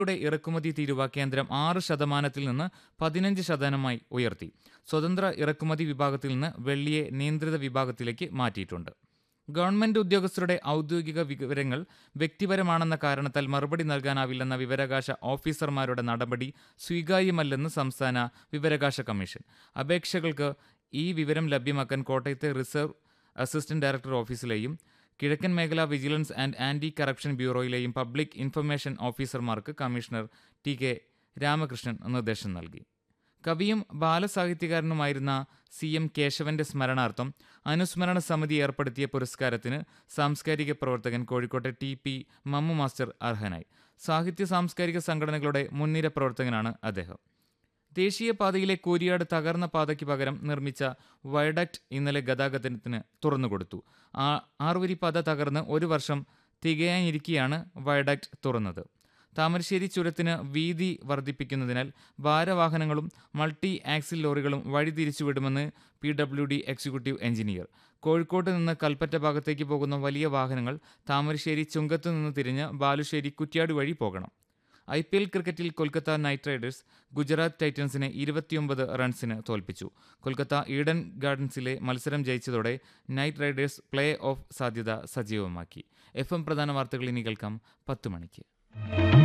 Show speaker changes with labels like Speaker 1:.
Speaker 1: യുടെ ഇറക്കുമതി തീരുവ കേന്ദ്രം ആറ് ശതമാനത്തിൽ നിന്ന് പതിനഞ്ച് ശതമാനമായി ഉയർത്തി സ്വതന്ത്ര ഇറക്കുമതി വിഭാഗത്തിൽ നിന്ന് വെള്ളിയെ നിയന്ത്രിത വിഭാഗത്തിലേക്ക് മാറ്റിയിട്ടുണ്ട് ഗവൺമെന്റ് ഉദ്യോഗസ്ഥരുടെ ഔദ്യോഗിക വിവരങ്ങൾ വ്യക്തിപരമാണെന്ന കാരണത്താൽ മറുപടി നൽകാനാവില്ലെന്ന വിവരാവകാശ ഓഫീസർമാരുടെ നടപടി സ്വീകാര്യമല്ലെന്ന് സംസ്ഥാന വിവരാവകാശ കമ്മീഷൻ അപേക്ഷകൾക്ക് ഈ വിവരം ലഭ്യമാക്കാൻ കോട്ടയത്തെ റിസർവ് അസിസ്റ്റന്റ് ഡയറക്ടർ ഓഫീസിലെയും കിഴക്കൻ മേഖല വിജിലൻസ് ആൻഡ് ആന്റി കറപ്ഷൻ ബ്യൂറോയിലെയും പബ്ലിക് ഇൻഫർമേഷൻ ഓഫീസർമാർക്ക് കമ്മീഷണർ ടി കെ രാമകൃഷ്ണൻ നിർദ്ദേശം നൽകി കവിയും ബാലസാഹിത്യകാരനുമായിരുന്ന സി എം കേശവന്റെ സ്മരണാർത്ഥം അനുസ്മരണ സമിതി ഏർപ്പെടുത്തിയ പുരസ്കാരത്തിന് സാംസ്കാരിക പ്രവർത്തകൻ കോഴിക്കോട്ടെ ടി പി മമ്മു മാസ്റ്റർ അർഹനായി സാഹിത്യ സാംസ്കാരിക സംഘടനകളുടെ മുൻനിര പ്രവർത്തകനാണ് അദ്ദേഹം ദേശീയപാതയിലെ കൂരിയാട് തകർന്ന പാതയ്ക്ക് പകരം നിർമ്മിച്ച വയഡക്റ്റ് ഇന്നലെ ഗതാഗതത്തിന് തുറന്നുകൊടുത്തു ആ ആറുവരി പാത തകർന്ന് ഒരു വർഷം തികയാനിരിക്കെയാണ് വയഡക്റ്റ് തുറന്നത് താമരശ്ശേരി ചുരത്തിന് വീതി വർദ്ധിപ്പിക്കുന്നതിനാൽ ഭാരവാഹനങ്ങളും മൾട്ടി ആക്സിൽ ലോറികളും വഴി തിരിച്ചുവിടുമെന്ന് P W D executive engineer കോഴിക്കോട്ട് നിന്ന് കൽപ്പറ്റ ഭാഗത്തേക്ക് പോകുന്ന വലിയ വാഹനങ്ങൾ താമരശ്ശേരി ചുങ്കത്ത് നിന്ന് തിരിഞ്ഞ് ബാലുശ്ശേരി കുറ്റ്യാട് വഴി പോകണം ഐ പി എൽ ക്രിക്കറ്റിൽ കൊൽക്കത്ത നൈറ്റ് റൈഡേഴ്സ് ഗുജറാത്ത് ടൈറ്റൻസിനെ ഇരുപത്തിയൊമ്പത് റൺസിന് തോൽപ്പിച്ചു കൊൽക്കത്ത ഈഡൻ ഗാർഡൻസിലെ മത്സരം ജയിച്ചതോടെ നൈറ്റ് റൈഡേഴ്സ് പ്ലേ ഓഫ് സാധ്യത സജീവമാക്കി എഫ് എം പ്രധാന വാർത്തകൾ ഇനി കേൾക്കാം പത്ത് മണിക്ക്